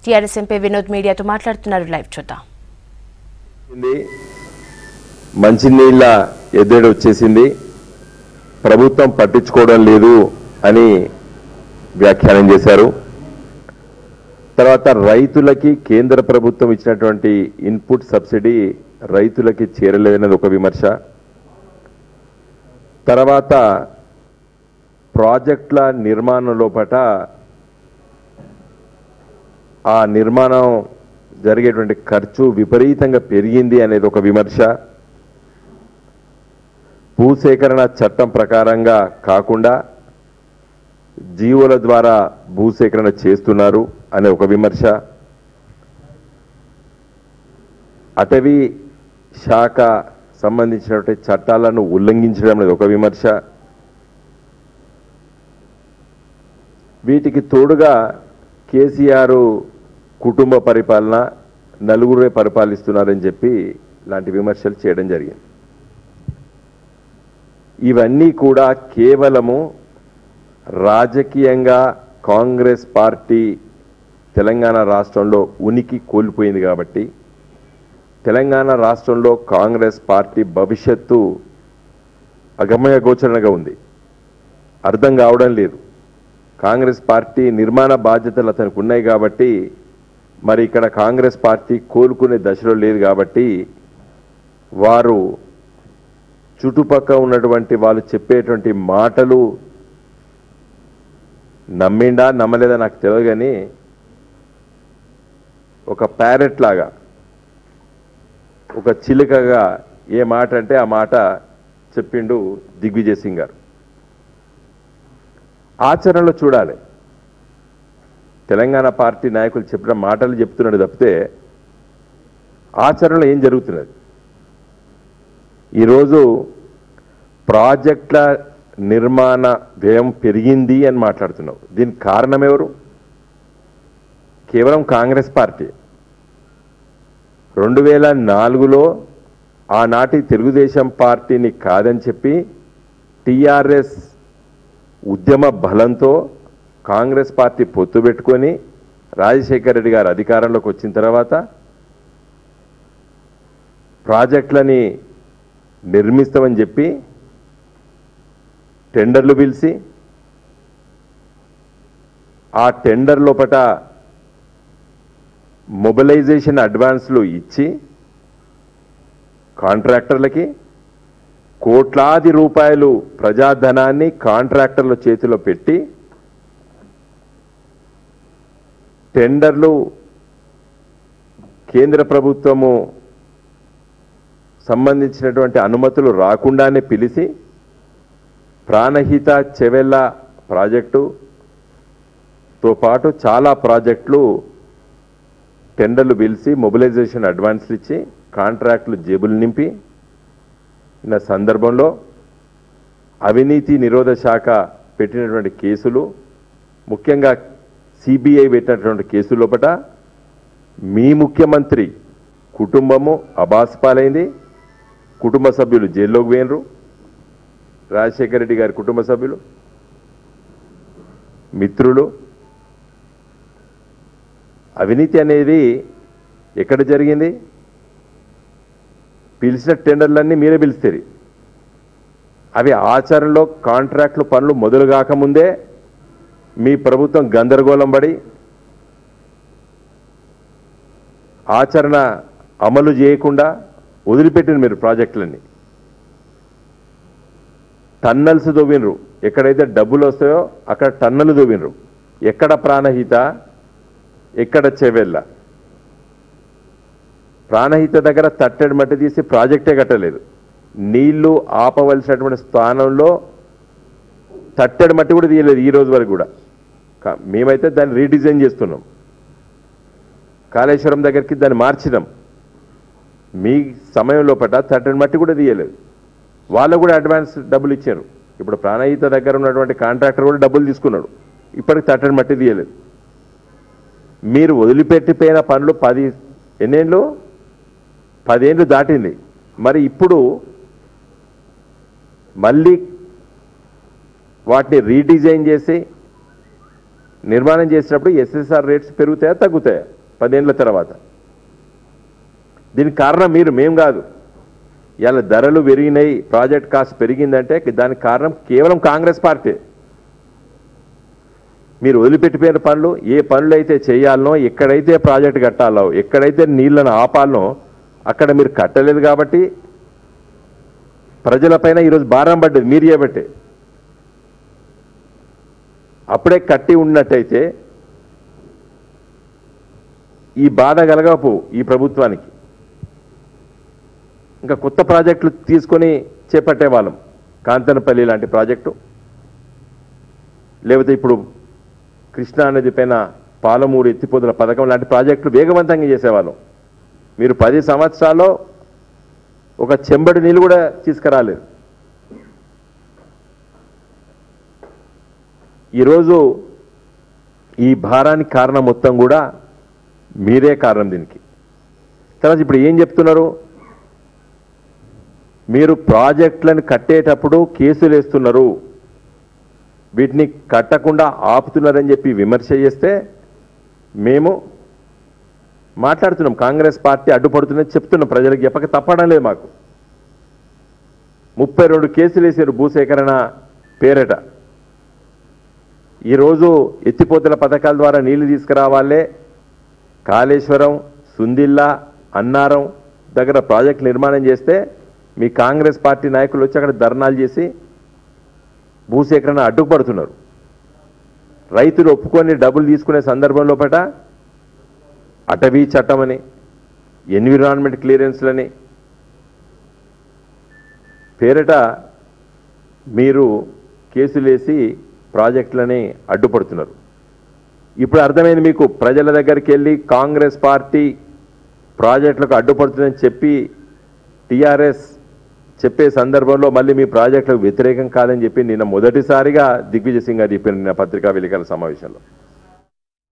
TRS MP Vinod మీడియాతో మాట్లాడుతున్నారు live చూద్దాం వచ్చింది మంచినీళ్ళ ఎద్దడి వచ్చేసింది ప్రభుత్వం పట్టించుకోవడం లేదు అని వ్యాఖ్యానం చేశారు తర్వాత రైతులకి కేంద్ర ప్రభుత్వం ఇచ్చినటువంటి ఇన్పుట్ సబ్సిడీ రైతులకి చేరలేదన్నది ఒక విమర్శ తర్వాత ప్రాజెక్టుల నిర్మాణం లోపట ఆ నిర్మాణం జరిగేటువంటి ఖర్చు విపరీతంగా పెరిగింది అనేది ఒక విమర్శ భూసేకరణ చట్టం ప్రకారంగా కాకుండా జీవోల ద్వారా భూసేకరణ చేస్తున్నారు అనే ఒక విమర్శ అటవీ శాఖ సంబంధించినటువంటి చట్టాలను ఉల్లంఘించడం అనేది ఒక విమర్శ వీటికి తోడుగా కేసీఆర్ కుటుంబ పరిపాలన నలుగురే పరిపాలిస్తున్నారని చెప్పి ఇలాంటి విమర్శలు చేయడం జరిగింది ఇవన్నీ కూడా కేవలము రాజకీయంగా కాంగ్రెస్ పార్టీ తెలంగాణ రాష్ట్రంలో ఉనికి కోల్పోయింది కాబట్టి తెలంగాణ రాష్ట్రంలో కాంగ్రెస్ పార్టీ భవిష్యత్తు అగమ్య గోచరణగా ఉంది అర్థం కావడం లేదు కాంగ్రెస్ పార్టీ నిర్మాణ బాధ్యతలు అతనికి ఉన్నాయి కాబట్టి మరి ఇక్కడ కాంగ్రెస్ పార్టీ కోలుకునే దశలో లేదు కాబట్టి వారు చుట్టుపక్కల ఉన్నటువంటి వాళ్ళు చెప్పేటువంటి మాటలు నమ్మిండా నమ్మలేదా నాకు తెలియదు కానీ ఒక ప్యారెట్ లాగా ఒక చిలుకగా ఏ మాట అంటే ఆ మాట చెప్పిండు దిగ్విజయ్ సింగ్ గారు ఆచరణలో చూడాలి తెలంగాణ పార్టీ నాయకులు చెప్పిన మాటలు చెప్తున్నాడు తప్పితే ఆచరణలో ఏం జరుగుతున్నది ఈరోజు ప్రాజెక్టుల నిర్మాణ వ్యయం పెరిగింది అని మాట్లాడుతున్నావు దీనికి కారణం ఎవరు కేవలం కాంగ్రెస్ పార్టీ రెండు వేల నాలుగులో ఆనాటి తెలుగుదేశం పార్టీని కాదని చెప్పి టీఆర్ఎస్ ఉద్యమ బలంతో కాంగ్రెస్ పార్టీ పొత్తు పెట్టుకొని రాజశేఖర రెడ్డి గారు అధికారంలోకి వచ్చిన తర్వాత ప్రాజెక్టులని నిర్మిస్తామని చెప్పి టెండర్లు పిలిచి ఆ టెండర్ లోపట మొబిలైజేషన్ అడ్వాన్స్లు ఇచ్చి కాంట్రాక్టర్లకి కోట్లాది రూపాయలు ప్రజాధనాన్ని కాంట్రాక్టర్ల చేతిలో పెట్టి టెండర్లు కేంద్ర ప్రభుత్వము సంబంధించినటువంటి అనుమతులు రాకుండానే పిలిచి ప్రాణహిత చెవెళ్ళ ప్రాజెక్టుతో పాటు చాలా ప్రాజెక్టులు టెండర్లు పిలిచి మొబిలైజేషన్ అడ్వాన్స్లు ఇచ్చి కాంట్రాక్టులు జేబులు నింపి ఉన్న సందర్భంలో అవినీతి నిరోధ శాఖ పెట్టినటువంటి కేసులు ముఖ్యంగా సిబిఐ పెట్టినటువంటి కేసుల లోపట మీ ముఖ్యమంత్రి కుటుంబము అబాస్పాలైంది కుటుంబ సభ్యులు జైల్లోకి పోయినరు రాజశేఖర రెడ్డి గారి కుటుంబ సభ్యులు మిత్రులు అవినీతి అనేది ఎక్కడ జరిగింది పిలిచిన టెండర్లన్నీ మీరే పిలుస్తారు అవి ఆచరణలో కాంట్రాక్టులు పనులు మొదలు కాకముందే మీ ప్రభుత్వం గందరగోళం పడి ఆచరణ అమలు చేయకుండా వదిలిపెట్టిన మీరు ప్రాజెక్టులన్నీ టన్నల్స్ దొవ్వినరు ఎక్కడైతే డబ్బులు వస్తాయో అక్కడ టన్నలు దొవ్వినరు ఎక్కడ ప్రాణహిత ఎక్కడ చెవెళ్ళ ప్రాణహిత దగ్గర తట్టడి మట్టి తీసి ప్రాజెక్టే కట్టలేదు నీళ్లు ఆపవలసినటువంటి స్థానంలో తట్టడి మట్టి కూడా తీయలేదు ఈ రోజు వరకు కూడా కా- మేమైతే దాన్ని రీడిజైన్ చేస్తున్నాం కాళేశ్వరం దగ్గరికి దాన్ని మార్చినాం మీ సమయంలో పట్ట తట్టడి మట్టి కూడా తీయలేదు వాళ్ళు కూడా అడ్వాన్స్ డబ్బులు ఇచ్చారు ఇప్పుడు ప్రాణహిత దగ్గర ఉన్నటువంటి కాంట్రాక్టర్ కూడా డబ్బులు తీసుకున్నాడు ఇప్పటికి తట్టడి మట్టి తీయలేదు మీరు వదిలిపెట్టిపోయిన పనులు పది ఎన్నేళ్ళు పదేళ్ళు దాటింది మరి ఇప్పుడు మళ్ళీ వాటిని రీడిజైన్ చేసి నిర్మాణం చేసినప్పుడు ఎస్ఎస్ఆర్ రేట్స్ పెరుగుతాయా తగ్గుతాయా పదేళ్ల తర్వాత దీనికి కారణం మీరు మేం కాదు ఇవాళ ధరలు పెరిగినాయి ప్రాజెక్ట్ కాస్ట్ పెరిగిందంటే దానికి కారణం కేవలం కాంగ్రెస్ పార్టీ మీరు వదిలిపెట్టిపోయిన పనులు ఏ పనులు అయితే చేయాలనో ఎక్కడైతే ప్రాజెక్ట్ కట్టాలో ఎక్కడైతే నీళ్లను ఆపాలనో అక్కడ మీరు కట్టలేదు కాబట్టి ప్రజలపైన ఈరోజు భారం పడ్డది మీరు చేయబట్టే అప్పుడే కట్టి ఉన్నట్టయితే ఈ బాధ కలగపు ఈ ప్రభుత్వానికి ఇంకా కొత్త ప్రాజెక్టులు తీసుకొని చేపట్టే వాళ్ళం కాంతనపల్లి లాంటి ప్రాజెక్టు లేకపోతే ఇప్పుడు కృష్ణా నది పైన పాలమూరు ఎత్తిపోతుల పథకం లాంటి ప్రాజెక్టులు వేగవంతంగా చేసేవాళ్ళం మీరు పది సంవత్సరాల్లో ఒక చెంబడి నీళ్ళు కూడా తీసుకురాలేదు ఈరోజు ఈ భారానికి కారణం మొత్తం కూడా మీరే కారణం దీనికి తర్వాత ఇప్పుడు ఏం చెప్తున్నారు మీరు ప్రాజెక్టులను కట్టేటప్పుడు కేసులు వేస్తున్నారు వీటిని కట్టకుండా ఆపుతున్నారని చెప్పి విమర్శ చేస్తే మేము మాట్లాడుతున్నాం కాంగ్రెస్ పార్టీ అడ్డుపడుతుందని చెప్తున్నాం ప్రజలకు చెప్పక తప్పడం లేదు మాకు ముప్పై రెండు కేసులు వేసారు భూసేకరణ పేరట ఈరోజు ఎత్తిపోతల పథకాల ద్వారా నీళ్లు తీసుకురావాలే కాళేశ్వరం సుందిల్లా అన్నారం దగ్గర ప్రాజెక్ట్ నిర్మాణం చేస్తే మీ కాంగ్రెస్ పార్టీ నాయకులు వచ్చి అక్కడ ధర్నాలు చేసి భూసేకరణ అడ్డుపడుతున్నారు రైతులు ఒప్పుకొని డబ్బులు తీసుకునే సందర్భంలో పట అటవీ చట్టమని ఎన్విరాన్మెంట్ క్లియరెన్స్లని పేరిట మీరు కేసులేసి ప్రాజెక్టులని అడ్డుపడుతున్నారు ఇప్పుడు అర్థమైంది మీకు ప్రజల దగ్గరికి వెళ్ళి కాంగ్రెస్ పార్టీ ప్రాజెక్టులకు అడ్డుపడుతుందని చెప్పి టీఆర్ఎస్ చెప్పే సందర్భంలో మళ్ళీ మీ ప్రాజెక్టులకు వ్యతిరేకం కాదని చెప్పి నిన్న మొదటిసారిగా దిగ్విజయ్ సింగ్ గారు చెప్పిన నిన్న పత్రికా విలేకరుల సమావేశంలో